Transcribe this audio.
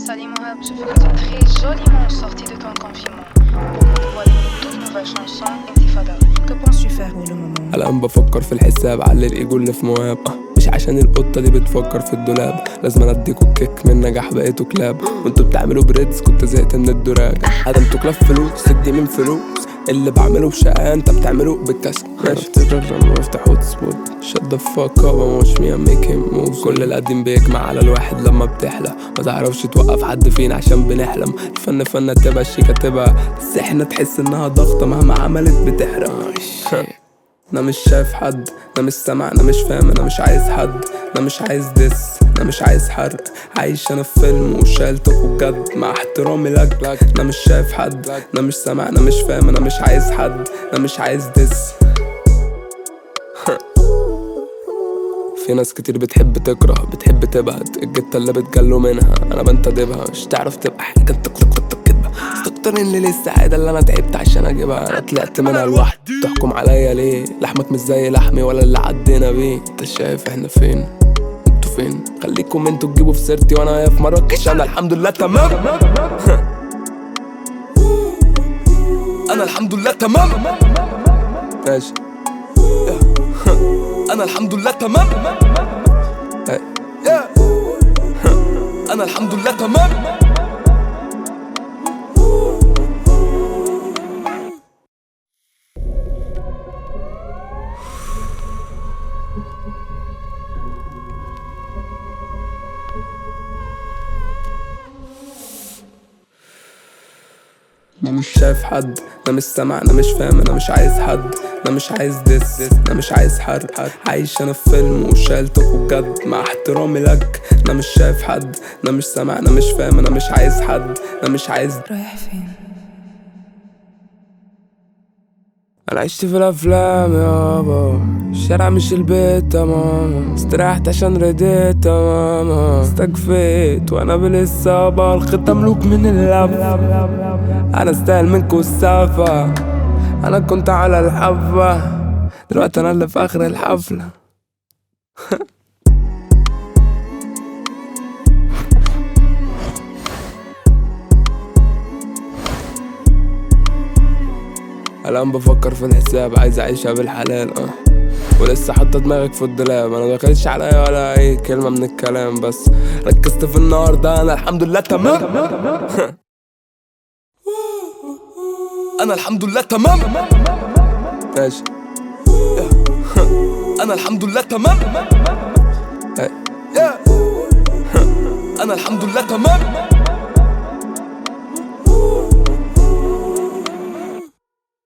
Salut Mohab, je fais que tu es très joliment sorti de ton confinement pour pouvoir écouter toute nouvelle chanson Intifada. Que penses-tu faire pour le moment الان بفكر في الحساب على الايجو اللي في مواب آه، مش عشان القطة دي بتفكر في الدولاب لازم أنا اديكوا الكيك من نجاح بقيتوا كلاب وانتوا بتعملوا بريدز كنت زهقت من الدراج عدمتوا كلاب فلوس ادي من فلوس اللي بعمله بشقة انت بتعمله بالكسل ماشي تجرب وافتح هوت سبوت شت ذا فاك اب مش مي ميك موف كل القديم بيجمع على الواحد لما بتحلى ما تعرفش توقف حد فينا عشان بنحلم الفن فن تبقى الشيكة تبقى بس احنا تحس انها ضغطة مهما عملت بتحرق انا مش شايف حد انا مش سامع انا مش فاهم انا مش عايز حد انا مش عايز دس انا مش عايز حرق عايش انا في فيلم وشايلته بجد مع احترامي لك انا مش شايف حد انا مش سامع انا مش فاهم انا مش عايز حد انا مش عايز دس في ناس كتير بتحب تكره بتحب تبهت الجتة اللي بتجلوا منها انا بنتدبها مش تعرف تبقى حاجة انت كنت كنت كدبة استكترين لي السعادة اللي انا تعبت عشان اجيبها انا طلعت منها لوحدي تحكم عليا ليه لحمك مش زي لحمي ولا اللي عدينا بيه انت شايف احنا فين انتوا فين خليكم انتوا تجيبوا في سيرتي وانا واقف في مراكش انا الحمد لله تمام انا الحمد لله تمام ماشي انا الحمد لله تمام انا الحمد لله تمام انا مش شايف حد انا مش سامع انا مش فاهم انا مش عايز حد انا مش عايز دس انا مش عايز حرق عايش انا في فيلم وشايلته بجد مع احترامي لك انا مش شايف حد انا مش سامع انا مش فاهم انا مش عايز حد انا مش عايز رايح فين انا عشت في الافلام يابا الشارع مش البيت يا ماما استريحت عشان رديت يا ماما استكفيت وانا بالاصابة الخطة ملوك من اللف انا استاهل منكو السافة انا كنت على الحفة دلوقتي انا اللي في اخر الحفلة الان بفكر في الحساب عايز اعيشها بالحلال اه ولسه حاطه دماغك في الدولاب انا دخلتش عليا ولا اي كلمه من الكلام بس ركزت في النهارده انا الحمد لله تمام انا الحمد لله تمام ماشي انا الحمد لله تمام انا الحمد لله تمام